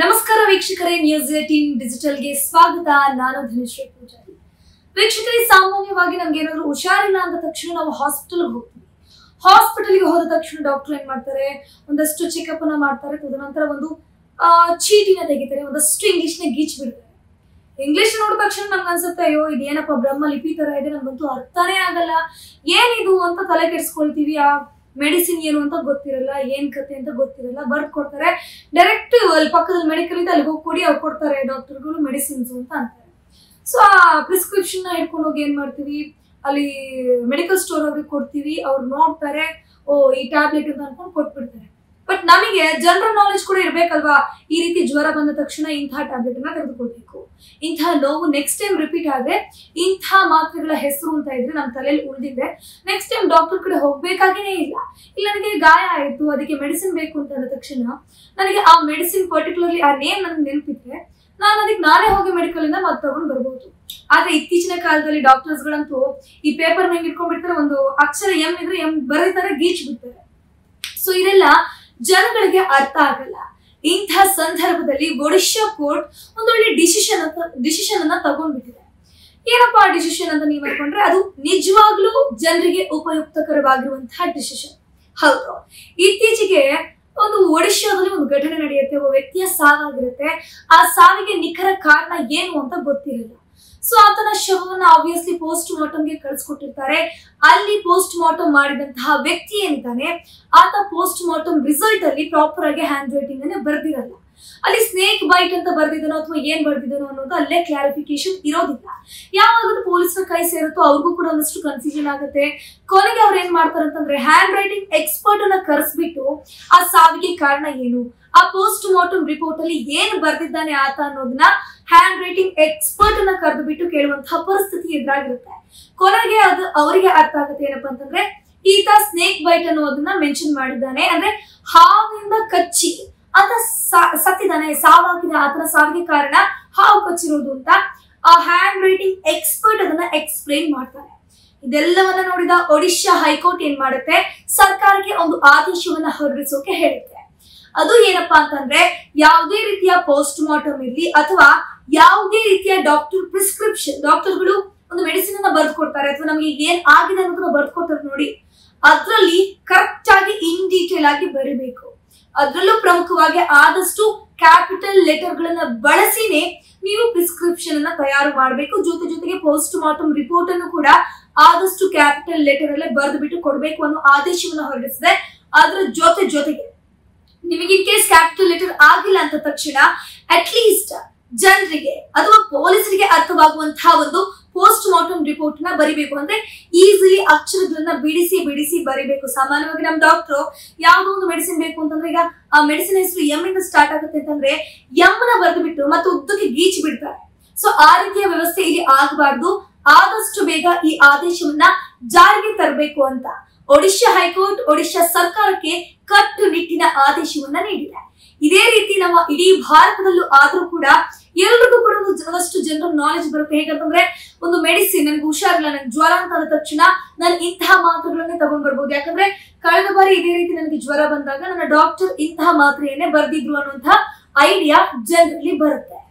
ನಮಸ್ಕಾರ ವೀಕ್ಷಕರೇ news eighteen ಡಿಜಿಟಲ್ಗೆ ಸ್ವಾಗತ ನಾನು ಧನುಶ್ರೀ ಪೂಜಾರಿ ವೀಕ್ಷಕರೇ ಸಾಮಾನ್ಯವಾಗಿ ನಮ್ಗೆ ಏನಾದ್ರು ಹುಷಾರಿಲ್ಲ ಅಂದ ತಕ್ಷಣ ನಾವು ಹಾಸ್ಪಿಟಲ್ಗೆ ಹೋಗ್ತೀವಿ ಹಾಸ್ಪಿಟಲ್ಗೆ ಹೋದ ತಕ್ಷಣ ಡಾಕ್ಟರ್ ಏನ್ ಮಾಡ್ತಾರೆ ಒಂದಷ್ಟು ಚೆಕಪ್ ಅನ್ನ ಮಾಡ್ತಾರೆ ತದನಂತರ ಒಂದು ಆ, ಚೀಟಿನ ತೆಗಿತಾರೆ ಒಂದಷ್ಟು ಇಂಗ್ಲಿಷ್ ನ ಗೀಚ್ ಬಿಡ್ತಾರೆ ಇಂಗ್ಲಿಷ್ ನೋಡಿದ ತಕ್ಷಣ ನಮ್ಗೆ ಅನ್ಸುತ್ತೆ ಅಯ್ಯೋ ಇದೇನಪ್ಪ ಬ್ರಹ್ಮ ಲಿಪಿ ತರ ಇದೆ ನಮ್ಗಂತೂ ಅರ್ಥನೇ ಆಗಲ್ಲ ಏನಿದು ಅಂತ ತಲೆ ಕೆಡಿಸ್ಕೊಳ್ತೀವಿ ಆ ಮೆಡಿಸಿನ್ ಏನು ಅಂತ ಗೊತ್ತಿರಲ್ಲ ಏನ್ ಕತೆ ಅಂತ ಗೊತ್ತಿರಲ್ಲ ಬರ್ದ್ ಕೊಡ್ತಾರೆ ಡೈರೆಕ್ಟ್ ಅಲ್ಲಿ ಪಕ್ಕದಲ್ಲಿ ಮೆಡಿಕಲ್ ಇದೆ ಅಲ್ಲಿಗೆ ಹೋಗಿ ಕೊಡಿ ಅವ್ರು ಕೊಡ್ತಾರೆ ಡಾಕ್ಟರ್ಗಳು ಮೆಡಿಸಿನ್ಸ್ ಅಂತ ಅಂತಾರೆ ಸೊ ಆ ಪ್ರಿಸ್ಕ್ರಿಪ್ಷನ್ ನ ಹಿಡ್ಕೊಂಡು ಹೋಗಿ ಏನ್ ಮಾಡ್ತೀವಿ ಅಲ್ಲಿ ಮೆಡಿಕಲ್ ಸ್ಟೋರ್ ಅವ್ರಿಗೆ ಕೊಡ್ತೀವಿ ಅವ್ರು ನೋಡ್ತಾರೆ ಓ ಈ ಟ್ಯಾಬ್ಲೆಟ್ ಅಂತ ಅನ್ಕೊಂಡು ಕೊಟ್ಬಿಡ್ತಾರೆ ಬಟ್ ನಮಗೆ ಜನರಲ್ ನಾಲೆಜ್ ಕೂಡ ಇರ್ಬೇಕಲ್ವಾ ಈ ರೀತಿ ಜ್ವರ ಬಂದ ತಕ್ಷಣ ಇಂತಹ ಟ್ಯಾಬ್ಲೆಟ್ ಅನ್ನ ತೆಗೆದುಕೊಳ್ಬೇಕು ಇಂತಹ ನೋವು ನೆಕ್ಸ್ಟ್ ಟೈಮ್ ರಿಪೀಟ್ ಆದ್ರೆ ಇಂಥ ಮಾತ್ರೆಗಳ ಹೆಸರು ಅಂತ ಇದ್ರೆ ನಮ್ಮ ತಲೆಯಲ್ಲಿ ಉಳಿದಿದೆ ನೆಕ್ಸ್ಟ್ ಟೈಮ್ ಡಾಕ್ಟರ್ ಕಡೆ ಹೋಗ್ಬೇಕಾಗೇನೇ ಇಲ್ಲ ಇಲ್ಲ ನನಗೆ ಗಾಯ ಆಯ್ತು ಅದಕ್ಕೆ ಮೆಡಿಸಿನ್ ಬೇಕು ಅಂತ ಅಂದ ತಕ್ಷಣ ನನಗೆ ಆ ಮೆಡಿಸಿನ್ ಪರ್ಟಿಕ್ಯುಲರ್ಲಿ ಆ ನೇಮ್ ನನಗೆ ನೆನಪಿದ್ರೆ ನಾನು ಅದಕ್ಕೆ ನಾನೇ ಹೋಗಿ ಮೆಡಿಕಲ್ ಇಂದ ಮತ್ತೆ ತಗೊಂಡು ಬರ್ಬೋದು ಆದ್ರೆ ಇತ್ತೀಚಿನ ಕಾಲದಲ್ಲಿ ಡಾಕ್ಟರ್ಸ್ ಗಳಂತೂ ಈ ಪೇಪರ್ ನಂಗೆ ಇಟ್ಕೊಂಡ್ಬಿಡ್ತಾರೆ ಒಂದು ಅಕ್ಷರ ಎಂ ಇದ್ರೆ ಎಂ ಬರೀತಾರೆ ಗೀಚ್ ಬಿಡ್ತಾರೆ ಸೊ ಇದೆಲ್ಲ ಜನಗಳಿಗೆ ಅರ್ಥ ಆಗಲ್ಲ ಇಂತಹ ಸಂದರ್ಭದಲ್ಲಿ ಒಡಿಶಾ ಕೋರ್ಟ್ ಒಂದೊಳ್ಳೆ ಡಿಸಿಷನ್ ಅಂತ ಡಿಸಿಷನ್ ಅನ್ನ ತಗೊಂಡ್ಬಿಟ್ಟಿದೆ ಏನಪ್ಪಾ ಡಿಸಿಷನ್ ಅಂತ ನೀವು ಅನ್ಕೊಂಡ್ರೆ ಅದು ನಿಜವಾಗ್ಲೂ ಜನರಿಗೆ ಉಪಯುಕ್ತಕರವಾಗಿರುವಂತಹ ಡಿಸಿಷನ್ ಹೌದು ಇತ್ತೀಚೆಗೆ ಒಂದು ಒಡಿಶಾದಲ್ಲಿ ಒಂದು ಘಟನೆ ನಡೆಯುತ್ತೆ ಒಬ್ಬ ವ್ಯಕ್ತಿಯ ಸಾವಾಗಿರುತ್ತೆ ಆ ಸಾವಿಗೆ ನಿಖರ ಕಾರಣ ಏನು ಅಂತ ಗೊತ್ತಿರಲ್ಲ ಸೊ ಆತನ ಶವವನ್ನ ಆಬ್ವಿಯಸ್ಲಿ ಪೋಸ್ಟ್ ಮಾರ್ಟಮ್ಗೆ ಕಳಿಸ್ಕೊಟ್ಟಿರ್ತಾರೆ ಅಲ್ಲಿ ಪೋಸ್ಟ್ ಮಾರ್ಟಮ್ ಮಾಡಿದಂತಹ ವ್ಯಕ್ತಿ ಏನಿದ್ದಾನೆ ಆತ ಪೋಸ್ಟ್ ಮಾರ್ಟಮ್ ರಿಸಲ್ಟ್ ಅಲ್ಲಿ ಪ್ರಾಪರ್ ಆಗಿ ಹ್ಯಾಂಡ್ ರೈಟಿಂಗ್ ಅನ್ನ ಬರ್ದಿರಲ್ಲ ಅಲ್ಲಿ ಸ್ನೇಕ್ ಬೈಟ್ ಅಂತ ಬರ್ದಿದ್ದಾನೋ ಅಥವಾ ಏನ್ ಬರ್ದಿದ್ದಾನೋ ಅನ್ನೋದು ಅಲ್ಲೇ ಕ್ಲಾರಿಫಿಕೇಶನ್ ಇರೋದಿಲ್ಲ ಯಾವಾಗ ಅದು ಪೊಲೀಸರ ಕೈ ಸೇರುತ್ತೋ ಅವ್ರಿಗೂ ಕೂಡ ಒಂದಷ್ಟು ಕನ್ಫ್ಯೂಷನ್ ಆಗುತ್ತೆ ಕೊನೆಗೆ ಅವ್ರು ಏನ್ ಮಾಡ್ತಾರೆ ಅಂತಂದ್ರೆ ಹ್ಯಾಂಡ್ ರೈಟಿಂಗ್ ಎಕ್ಸ್ಪರ್ಟ್ ಅನ್ನ ಕರೆಸ್ಬಿಟ್ಟು ಆ ಸಾವಿಗೆ ಕಾರಣ ಏನು ಆ ಪೋಸ್ಟ್ ಮಾರ್ಟಮ್ ರಿಪೋರ್ಟ್ ಅಲ್ಲಿ ಏನ್ ಬರ್ದಿದ್ದಾನೆ ಆತ ಅನ್ನೋದನ್ನ ಹ್ಯಾಂಡ್ ರೈಟಿಂಗ್ ಎಕ್ಸ್ಪರ್ಟ್ ಅನ್ನ ಕರೆದು ಬಿಟ್ಟು ಕೇಳುವಂತಹ ಪರಿಸ್ಥಿತಿ ಎದುರಾಗಿರುತ್ತೆ ಕೊನೆಗೆ ಅದು ಅವರಿಗೆ ಅರ್ಥ ಆಗುತ್ತೆ ಏನಪ್ಪಾ ಅಂತಂದ್ರೆ ಈತ ಸ್ನೇಕ್ ಬೈಟ್ ಅನ್ನೋದನ್ನ ಮೆನ್ಷನ್ ಮಾಡಿದ್ದಾನೆ ಅಂದ್ರೆ ಹಾವಿಂದ ಕಚ್ಚಿ ಆತ ಸಾ- ಸತ್ತಿದ್ದಾನೆ ಸಾವಾಗಿದೆ ಆತನ ಸಾವಿಗೆ ಕಾರಣ ಹಾವು ಕಚ್ಚಿರೋದು ಅಂತ ಆ ಹ್ಯಾಂಡ್ ರೈಟಿಂಗ್ ಎಕ್ಸ್ಪರ್ಟ್ ಅದನ್ನ ಎಕ್ಸ್ಪ್ಲೈನ್ ಮಾಡ್ತಾರೆ ಇದೆಲ್ಲವನ್ನ ನೋಡಿದ ಒಡಿಶಾ ಹೈಕೋರ್ಟ್ ಏನ್ ಮಾಡುತ್ತೆ ಸರ್ಕಾರಕ್ಕೆ ಒಂದು ಆದೇಶವನ್ನ ಹೊರಡಿಸೋಕೆ ಹೇಳುತ್ತೆ ಅದು ಏನಪ್ಪಾ ಅಂತಂದ್ರೆ ಯಾವುದೇ ರೀತಿಯ ಪೋಸ್ಟ್ ಮಾರ್ಟಮ್ ಇರ್ಲಿ ಅಥವಾ ಯಾವುದೇ ರೀತಿಯ ಡಾಕ್ಟರ್ ಪ್ರಿಸ್ಕ್ರಿಪ್ಷನ್ ಡಾಕ್ಟರ್ಗಳು ಒಂದು ಮೆಡಿಸಿನ್ ಅನ್ನ ಬರೆದು ಕೊಡ್ತಾರೆ ಅಥವಾ ನಮಗೆ ಏನ್ ಆಗಿದೆ ಅನ್ನೋದನ್ನ ಬರೆದು ಕೊಡ್ತಾರೆ ನೋಡಿ ಅದ್ರಲ್ಲಿ ಕರೆಕ್ಟ್ ಆಗಿ ಇನ್ ಡೀಟೇಲ್ ಆಗಿ ಬರೀಬೇಕು ಅದರಲ್ಲೂ ಪ್ರಮುಖವಾಗಿ ಆದಷ್ಟು ಕ್ಯಾಪಿಟಲ್ ಲೆಟರ್ ಗಳನ್ನ ಬಳಸಿನೇ ನೀವು ಪ್ರಿಸ್ಕ್ರಿಪ್ಷನ್ ಅನ್ನ ತಯಾರು ಮಾಡಬೇಕು ಜೊತೆ ಜೊತೆಗೆ ಪೋಸ್ಟ್ ಮಾರ್ಟಮ್ ರಿಪೋರ್ಟ್ ಅನ್ನು ಕೂಡ ಆದಷ್ಟು ಕ್ಯಾಪಿಟಲ್ ಲೆಟರ್ ಅಲ್ಲೇ ಬರೆದು ಬಿಟ್ಟು ಕೊಡಬೇಕು ಅನ್ನೋ ಆದೇಶವನ್ನು ಹೊರಡಿಸಿದೆ ಅದರ ಜೊತೆ ಜೊತೆಗೆ ನಿಮಗೆ ಇನ್ ಕೇಸ್ ಕ್ಯಾಪಿಟಲ್ ಲೆಟರ್ ಆಗಿಲ್ಲ ಅಂತ ತಕ್ಷಣ ಅಟ್ ಲೀಸ್ಟ್ ಜನರಿಗೆ ಅಥವಾ ಪೊಲೀಸರಿಗೆ ಅರ್ಥವಾಗುವಂತಹ ಒಂದು ಪೋಸ್ಟ್ ಮಾರ್ಟಮ್ ರಿಪೋರ್ಟ್ ನ ಬರಿಬೇಕು ಅಂದ್ರೆ ಈಸಿಲಿ ಅಕ್ಷರಗಳನ್ನ ಬಿಡಿಸಿ ಬಿಡಿಸಿ ಬರಿಬೇಕು ಸಾಮಾನ್ಯವಾಗಿ ನಮ್ ಡಾಕ್ಟರ್ ಯಾವ್ದೋ ಒಂದು ಮೆಡಿಸಿನ್ ಬೇಕು ಅಂತಂದ್ರೆ ಈಗ ಆ ಮೆಡಿಸಿನ್ ಹೆಸರು ಎಂ ಇಂದ ಸ್ಟಾರ್ಟ್ ಆಗುತ್ತೆ ಅಂತಂದ್ರೆ ಎಂ ನ ಬರೆದು ಬಿಟ್ಟು ಮತ್ತೆ ಉದ್ದಕ್ಕೆ ಗೀಚ್ ಬಿಡ್ತಾರೆ ಸೊ ಆ ರೀತಿಯ ವ್ಯವಸ್ಥೆ ಇಲ್ಲಿ ಆಗಬಾರ್ದು ಆದಷ್ಟು ಬೇಗ ಈ ಆದೇಶವನ್ನ ಜಾರಿಗೆ ತರಬೇಕು ಅಂತ ಒಡಿಶಾ ಹೈಕೋರ್ಟ್ ಒಡಿಶಾ ಸರ್ಕಾರಕ್ಕೆ ಕಟ್ಟುನಿಟ್ಟಿನ ಆದೇಶವನ್ನ ನೀಡಿದೆ ಇದೇ ರೀತಿ ನಮ್ಮ ಇಡೀ ಭಾರತದಲ್ಲೂ ಆದ್ರೂ ಕೂಡ ಎಲ್ರಿಗೂ ಕೂಡ ಒಂದು ಒಂದಷ್ಟು ಜನರಲ್ ನಾಲೆಜ್ ಬರುತ್ತೆ ಹೇಗಂತಂದ್ರೆ ಒಂದು ಮೆಡಿಸಿನ್ ನನ್ಗೆ ಹುಷಾರಿಲ್ಲ ನನ್ಗೆ ಜ್ವರ ಅಂತ ಆದ ತಕ್ಷಣ ನಾನು ಇಂತಹ ಮಾತ್ರೆಗಳನ್ನೇ ತಗೊಂಡ್ ಬರ್ಬೋದು ಯಾಕಂದ್ರೆ ಕಳೆದ ಬಾರಿ ಇದೇ ರೀತಿ ನನಗೆ ಜ್ವರ ಬಂದಾಗ ನನ್ನ ಡಾಕ್ಟರ್ ಇಂತಹ ಮಾತ್ರೆಯನ್ನೇ ಬರ್ದಿದ್ರು ಅನ್ನುವಂತಹ ಐಡಿಯಾ ಜನರಲ್ಲಿ ಬರುತ್ತೆ